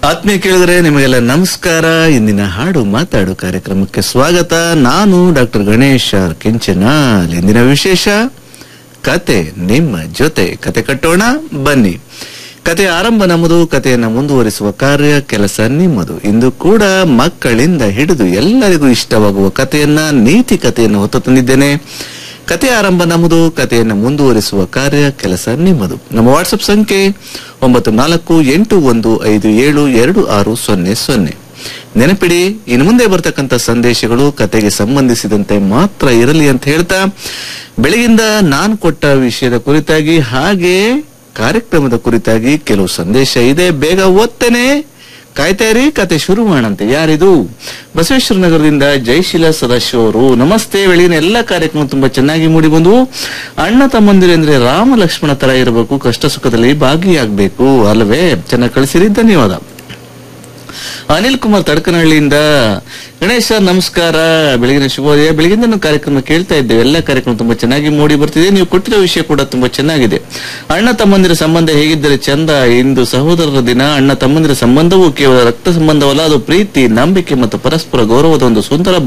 ಆತ್ಮೀಯ ಕೇಳಿದ್ರೆ ನಿಮಗೆಲ್ಲ ನಮಸ್ಕಾರ ಇಂದಿನ ಹಾಡು ಮಾತಾಡು ಕಾರ್ಯಕ್ರಮಕ್ಕೆ ಸ್ವಾಗತ ನಾನು ಡಾಕ್ಟರ್ ಗಣೇಶ್ ಆರ್ ಕಿಂಚನಾಲ್ ಇಂದಿನ ವಿಶೇಷ ಕತೆ ನಿಮ್ಮ ಜೊತೆ ಕತೆ ಕಟ್ಟೋಣ ಬನ್ನಿ ಕತೆ ಆರಂಭ ನಮ್ಮದು ಕಥೆಯನ್ನ ಮುಂದುವರಿಸುವ ಕಾರ್ಯ ಕೆಲಸ ನಿಮ್ಮದು ಇಂದು ಕೂಡ ಮಕ್ಕಳಿಂದ ಹಿಡಿದು ಎಲ್ಲರಿಗೂ ಇಷ್ಟವಾಗುವ ಕಥೆಯನ್ನ ನೀತಿ ಕಥೆಯನ್ನು ಹೊತ್ತು ತಂದಿದ್ದೇನೆ ಕತೆ ಆರಂಭ ನಮ್ಮದು ಕಥೆಯನ್ನು ಮುಂದುವರಿಸುವ ಕಾರ್ಯ ಕೆಲಸ ನಿಮ್ಮದು ನಮ್ಮ ವಾಟ್ಸಪ್ ಸಂಖ್ಯೆ ಒಂಬತ್ತು ನಾಲ್ಕು ಎಂಟು ಒಂದು ಐದು ಏಳು ಎರಡು ಆರು ಸೊನ್ನೆ ಸೊನ್ನೆ ನೆನಪಿಡಿ ಇನ್ನು ಮುಂದೆ ಬರ್ತಕ್ಕಂಥ ಸಂದೇಶಗಳು ಕತೆಗೆ ಸಂಬಂಧಿಸಿದಂತೆ ಮಾತ್ರ ಇರಲಿ ಅಂತ ಹೇಳ್ತಾ ಬೆಳಗಿಂದ ನಾನು ಕೊಟ್ಟ ವಿಷಯದ ಕುರಿತಾಗಿ ಹಾಗೆ ಕಾರ್ಯಕ್ರಮದ ಕುರಿತಾಗಿ ಕೆಲವು ಸಂದೇಶ ಇದೆ ಬೇಗ ಓದ್ತೇನೆ ಕಾಯ್ತಾ ಇರಿ ಕತೆ ಶುರು ಮಾಡಂತೆ ಯಾರಿದು ಬಸವೇಶ್ವರ ನಗರದಿಂದ ಜಯಶೀಲ ಸದಾಶಿವ ಅವರು ನಮಸ್ತೆ ಬೆಳಗಿನ ಎಲ್ಲ ಕಾರ್ಯಕ್ರಮ ತುಂಬಾ ಚೆನ್ನಾಗಿ ಮೂಡಿ ಬಂದವು ಅಣ್ಣ ತಮ್ಮಂದಿರು ಅಂದ್ರೆ ರಾಮ ಲಕ್ಷ್ಮಣ ತರ ಇರಬೇಕು ಕಷ್ಟ ಸುಖದಲ್ಲಿ ಭಾಗಿಯಾಗಬೇಕು ಅಲ್ವೇ ಚೆನ್ನಾಗಿ ಕಳಿಸಿರಿ ಧನ್ಯವಾದ ಅನಿಲ್ ಕುಮಾರ್ ತಡಕನಹಳ್ಳಿಯಿಂದ ಗಣೇಶ ನಮಸ್ಕಾರ ಬೆಳಗಿನ ಶುಭೋದಯ ಬೆಳಗಿಂದ ಕಾರ್ಯಕ್ರಮ ಕೇಳ್ತಾ ಇದ್ದೇವೆ ಎಲ್ಲ ಕಾರ್ಯಕ್ರಮ ತುಂಬಾ ಚೆನ್ನಾಗಿ ಮೂಡಿ ಬರ್ತಿದೆ ನೀವು ಕೊಟ್ಟಿರೋ ವಿಷಯ ಕೂಡ ತುಂಬಾ ಚೆನ್ನಾಗಿದೆ ಅಣ್ಣ ತಮ್ಮಂದಿರ ಸಂಬಂಧ ಹೇಗಿದ್ದರೆ ಚಂದ ಇಂದು ಸಹೋದರರ ದಿನ ಅಣ್ಣ ತಮ್ಮಂದಿರ ಸಂಬಂಧವು ಕೇವಲ ರಕ್ತ ಸಂಬಂಧವಲ್ಲ ಅದು ಪ್ರೀತಿ ನಂಬಿಕೆ ಮತ್ತು ಪರಸ್ಪರ ಗೌರವದ ಒಂದು ಸುಂದರ